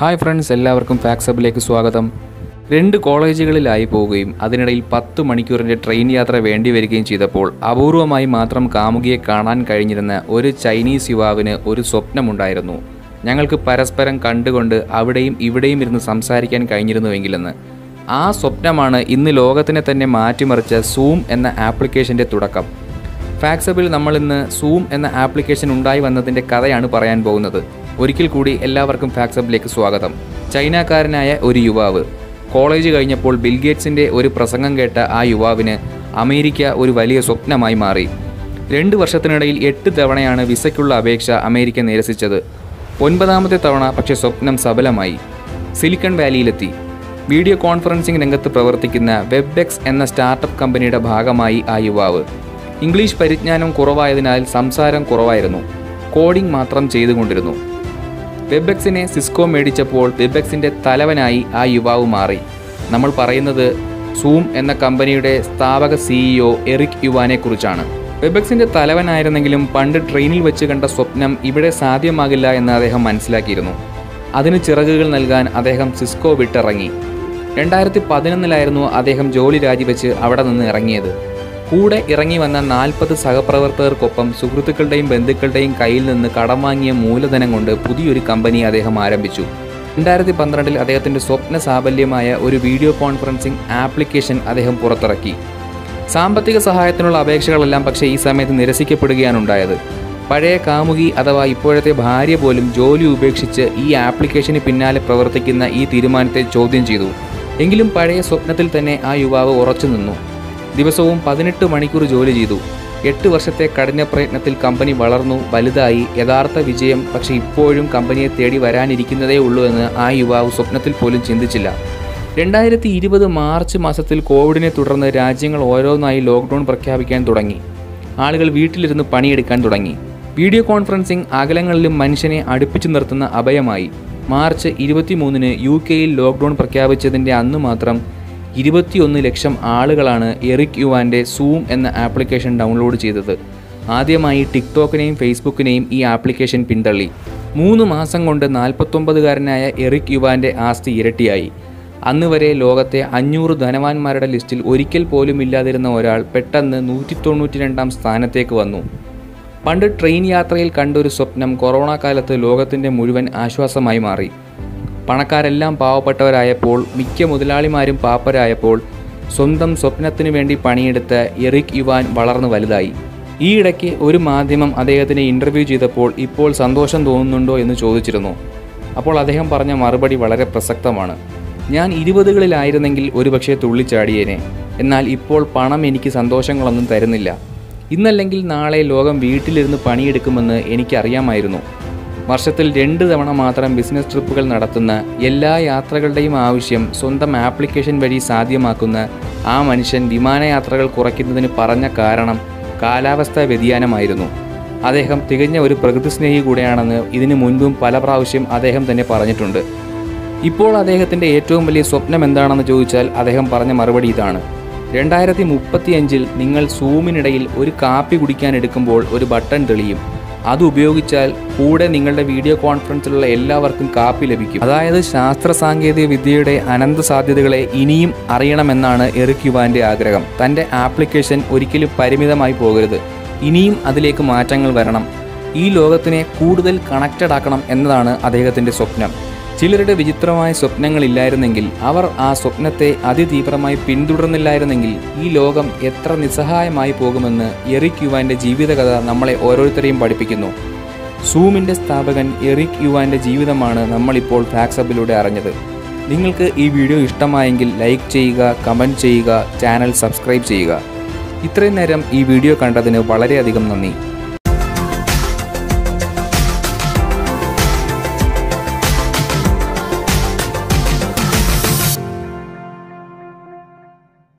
hi friends എല്ലാവർക്കും ഫാക്സബിലേക്ക് സ്വാഗതം രണ്ട് കോളേജുകളിലായി പോവുകയും അതിനിടയിൽ പത്ത് മണിക്കൂറിൻ്റെ ട്രെയിൻ യാത്ര വേണ്ടി വരികയും ചെയ്തപ്പോൾ അപൂർവമായി മാത്രം കാമുകിയെ കാണാൻ കഴിഞ്ഞിരുന്ന ഒരു ചൈനീസ് യുവാവിന് ഒരു സ്വപ്നമുണ്ടായിരുന്നു ഞങ്ങൾക്ക് പരസ്പരം കണ്ടുകൊണ്ട് അവിടെയും ഇവിടെയും ഇരുന്ന് സംസാരിക്കാൻ കഴിഞ്ഞിരുന്നുവെങ്കിലെന്ന് ആ സ്വപ്നമാണ് ഇന്ന് ലോകത്തിനെ തന്നെ മാറ്റിമറിച്ച സൂം എന്ന ആപ്ലിക്കേഷൻ്റെ തുടക്കം ഫാക്സബിൽ നമ്മൾ ഇന്ന് സൂം എന്ന ആപ്ലിക്കേഷൻ ഉണ്ടായി വന്നതിൻ്റെ കഥയാണ് പറയാൻ പോകുന്നത് ഒരിക്കൽ കൂടി എല്ലാവർക്കും ഫാക്സബിലേക്ക് സ്വാഗതം ചൈനക്കാരനായ ഒരു യുവാവ് കോളേജ് കഴിഞ്ഞപ്പോൾ ബിൽഗേറ്റ്സിൻ്റെ ഒരു പ്രസംഗം കേട്ട ആ യുവാവിന് അമേരിക്ക ഒരു വലിയ സ്വപ്നമായി മാറി രണ്ട് വർഷത്തിനിടയിൽ എട്ട് തവണയാണ് വിസയ്ക്കുള്ള അപേക്ഷ അമേരിക്ക നിരസിച്ചത് ഒൻപതാമത്തെ തവണ പക്ഷേ സ്വപ്നം സഫലമായി സിലിക്കൺ വാലിയിലെത്തി വീഡിയോ കോൺഫറൻസിംഗ് രംഗത്ത് പ്രവർത്തിക്കുന്ന വെബ്ഡെക്സ് എന്ന സ്റ്റാർട്ടപ്പ് കമ്പനിയുടെ ഭാഗമായി ആ യുവാവ് ഇംഗ്ലീഷ് പരിജ്ഞാനം കുറവായതിനാൽ സംസാരം കുറവായിരുന്നു കോഡിംഗ് മാത്രം ചെയ്തുകൊണ്ടിരുന്നു വെബെക്സിനെ സിസ്കോ മേടിച്ചപ്പോൾ വെബെക്സിൻ്റെ തലവനായി ആ യുവാവ് മാറി നമ്മൾ പറയുന്നത് സൂം എന്ന കമ്പനിയുടെ സ്ഥാപക സിഇഒ എറിക് യുവാനെ കുറിച്ചാണ് വെബെക്സിൻ്റെ തലവനായിരുന്നെങ്കിലും പണ്ട് ട്രെയിനിൽ വെച്ച് കണ്ട സ്വപ്നം ഇവിടെ സാധ്യമാകില്ല എന്ന് അദ്ദേഹം മനസ്സിലാക്കിയിരുന്നു അതിന് ചിറകുകൾ നൽകാൻ അദ്ദേഹം സിസ്കോ വിട്ടിറങ്ങി രണ്ടായിരത്തി പതിനൊന്നിലായിരുന്നു അദ്ദേഹം ജോലി രാജിവെച്ച് അവിടെ നിന്ന് ഇറങ്ങിയത് കൂടെ ഇറങ്ങി വന്ന നാൽപ്പത് സഹപ്രവർത്തകർക്കൊപ്പം സുഹൃത്തുക്കളുടെയും ബന്ധുക്കളുടെയും കയ്യിൽ നിന്ന് കടം വാങ്ങിയ മൂലധനം കൊണ്ട് പുതിയൊരു കമ്പനി അദ്ദേഹം ആരംഭിച്ചു രണ്ടായിരത്തി പന്ത്രണ്ടിൽ അദ്ദേഹത്തിൻ്റെ സ്വപ്ന സാഫല്യമായ ഒരു വീഡിയോ കോൺഫറൻസിംഗ് ആപ്ലിക്കേഷൻ അദ്ദേഹം പുറത്തിറക്കി സാമ്പത്തിക സഹായത്തിനുള്ള അപേക്ഷകളെല്ലാം പക്ഷേ ഈ സമയത്ത് നിരസിക്കപ്പെടുകയാണ് ഉണ്ടായത് പഴയ കാമുകി അഥവാ ഇപ്പോഴത്തെ ഭാര്യ പോലും ജോലി ഉപേക്ഷിച്ച് ഈ ആപ്ലിക്കേഷന് പിന്നാലെ പ്രവർത്തിക്കുന്ന ഈ തീരുമാനത്തെ ചോദ്യം ചെയ്തു എങ്കിലും പഴയ സ്വപ്നത്തിൽ തന്നെ ആ യുവാവ് ഉറച്ചു നിന്നു ദിവസവും പതിനെട്ട് മണിക്കൂർ ജോലി ചെയ്തു എട്ട് വർഷത്തെ കഠിന പ്രയത്നത്തിൽ കമ്പനി വളർന്നു വലുതായി യഥാർത്ഥ വിജയം പക്ഷേ ഇപ്പോഴും കമ്പനിയെ തേടി വരാനിരിക്കുന്നതേ ഉള്ളൂ എന്ന് ആ യുവാവ് സ്വപ്നത്തിൽ പോലും ചിന്തിച്ചില്ല രണ്ടായിരത്തി ഇരുപത് മാർച്ച് മാസത്തിൽ കോവിഡിനെ തുടർന്ന് രാജ്യങ്ങൾ ഓരോന്നായി ലോക്ക്ഡൗൺ പ്രഖ്യാപിക്കാൻ തുടങ്ങി ആളുകൾ വീട്ടിലിരുന്ന് പണിയെടുക്കാൻ തുടങ്ങി വീഡിയോ കോൺഫറൻസിംഗ് അകലങ്ങളിലും മനുഷ്യനെ അടുപ്പിച്ചു നിർത്തുന്ന അഭയമായി മാർച്ച് ഇരുപത്തിമൂന്നിന് യു കെയിൽ ലോക്ക്ഡൗൺ പ്രഖ്യാപിച്ചതിൻ്റെ അന്ന് മാത്രം ഇരുപത്തിയൊന്ന് ലക്ഷം ആളുകളാണ് എറിക് യുവാൻ്റെ സൂം എന്ന ആപ്ലിക്കേഷൻ ഡൗൺലോഡ് ചെയ്തത് ആദ്യമായി ടിക്ടോക്കിനെയും ഫേസ്ബുക്കിനെയും ഈ ആപ്ലിക്കേഷൻ പിന്തള്ളി മൂന്ന് മാസം കൊണ്ട് നാൽപ്പത്തൊമ്പതുകാരനായ എറിക് യുവാൻ്റെ ആസ്തി ഇരട്ടിയായി അന്ന് വരെ ലോകത്തെ അഞ്ഞൂറ് ധനവാന്മാരുടെ ലിസ്റ്റിൽ ഒരിക്കൽ പോലും ഇല്ലാതിരുന്ന ഒരാൾ പെട്ടെന്ന് നൂറ്റി തൊണ്ണൂറ്റി രണ്ടാം സ്ഥാനത്തേക്ക് വന്നു പണ്ട് ട്രെയിൻ യാത്രയിൽ കണ്ടൊരു സ്വപ്നം കൊറോണ കാലത്ത് ലോകത്തിൻ്റെ മുഴുവൻ ആശ്വാസമായി മാറി പണക്കാരെല്ലാം പാവപ്പെട്ടവരായപ്പോൾ മിക്ക മുതലാളിമാരും പാപ്പരായപ്പോൾ സ്വന്തം സ്വപ്നത്തിനു വേണ്ടി പണിയെടുത്ത എറിക് യുവാൻ വളർന്നു വലുതായി ഈയിടയ്ക്ക് ഒരു മാധ്യമം അദ്ദേഹത്തിനെ ഇൻ്റർവ്യൂ ചെയ്തപ്പോൾ ഇപ്പോൾ സന്തോഷം തോന്നുന്നുണ്ടോ എന്ന് ചോദിച്ചിരുന്നു അപ്പോൾ അദ്ദേഹം പറഞ്ഞ മറുപടി വളരെ പ്രസക്തമാണ് ഞാൻ ഇരുപതുകളിലായിരുന്നെങ്കിൽ ഒരുപക്ഷെ തുള്ളിച്ചാടിയേനെ എന്നാൽ ഇപ്പോൾ പണം എനിക്ക് സന്തോഷങ്ങളൊന്നും തരുന്നില്ല ഇന്നല്ലെങ്കിൽ നാളെ ലോകം വീട്ടിലിരുന്ന് പണിയെടുക്കുമെന്ന് എനിക്കറിയാമായിരുന്നു വർഷത്തിൽ രണ്ട് തവണ മാത്രം ബിസിനസ് ട്രിപ്പുകൾ നടത്തുന്ന എല്ലാ യാത്രകളുടെയും ആവശ്യം സ്വന്തം ആപ്ലിക്കേഷൻ വഴി സാധ്യമാക്കുന്ന ആ മനുഷ്യൻ വിമാനയാത്രകൾ കുറയ്ക്കുന്നതിന് പറഞ്ഞ കാരണം കാലാവസ്ഥാ വ്യതിയാനമായിരുന്നു അദ്ദേഹം തികഞ്ഞ ഒരു പ്രകൃതിസ്നേഹി കൂടെയാണെന്ന് ഇതിനു മുൻപും പല പ്രാവശ്യം അദ്ദേഹം തന്നെ പറഞ്ഞിട്ടുണ്ട് ഇപ്പോൾ അദ്ദേഹത്തിൻ്റെ ഏറ്റവും വലിയ സ്വപ്നം എന്താണെന്ന് ചോദിച്ചാൽ അദ്ദേഹം പറഞ്ഞ മറുപടി ഇതാണ് രണ്ടായിരത്തി മുപ്പത്തിയഞ്ചിൽ നിങ്ങൾ സൂമിനിടയിൽ ഒരു കാപ്പി കുടിക്കാൻ എടുക്കുമ്പോൾ ഒരു ബട്ടൺ തെളിയും അത് ഉപയോഗിച്ചാൽ കൂടെ നിങ്ങളുടെ വീഡിയോ കോൺഫറൻസിലുള്ള എല്ലാവർക്കും കാപ്പി ലഭിക്കും അതായത് ശാസ്ത്ര സാങ്കേതിക വിദ്യയുടെ അനന്ത സാധ്യതകളെ ഇനിയും അറിയണമെന്നാണ് എറിക് യുവാന്റെ ആഗ്രഹം തൻ്റെ ആപ്ലിക്കേഷൻ ഒരിക്കലും പരിമിതമായി പോകരുത് ഇനിയും അതിലേക്ക് മാറ്റങ്ങൾ വരണം ഈ ലോകത്തിനെ കൂടുതൽ കണക്റ്റഡ് ആക്കണം എന്നതാണ് അദ്ദേഹത്തിൻ്റെ സ്വപ്നം ചിലരുടെ വിചിത്രമായ സ്വപ്നങ്ങളില്ലായിരുന്നെങ്കിൽ അവർ ആ സ്വപ്നത്തെ അതിതീവ്രമായി പിന്തുടർന്നില്ലായിരുന്നെങ്കിൽ ഈ ലോകം എത്ര നിസ്സഹായമായി പോകുമെന്ന് എറിക് യുവാന്റെ ജീവിതകഥ നമ്മളെ ഓരോരുത്തരെയും പഠിപ്പിക്കുന്നു സൂമിൻ്റെ സ്ഥാപകൻ എറിക് യുവാന്റെ ജീവിതമാണ് നമ്മളിപ്പോൾ ഫാക്സബിലൂടെ അറിഞ്ഞത് നിങ്ങൾക്ക് ഈ വീഡിയോ ഇഷ്ടമായെങ്കിൽ ലൈക്ക് ചെയ്യുക കമൻറ്റ് ചെയ്യുക ചാനൽ സബ്സ്ക്രൈബ് ചെയ്യുക ഇത്രയും നേരം ഈ വീഡിയോ കണ്ടതിന് വളരെയധികം നന്ദി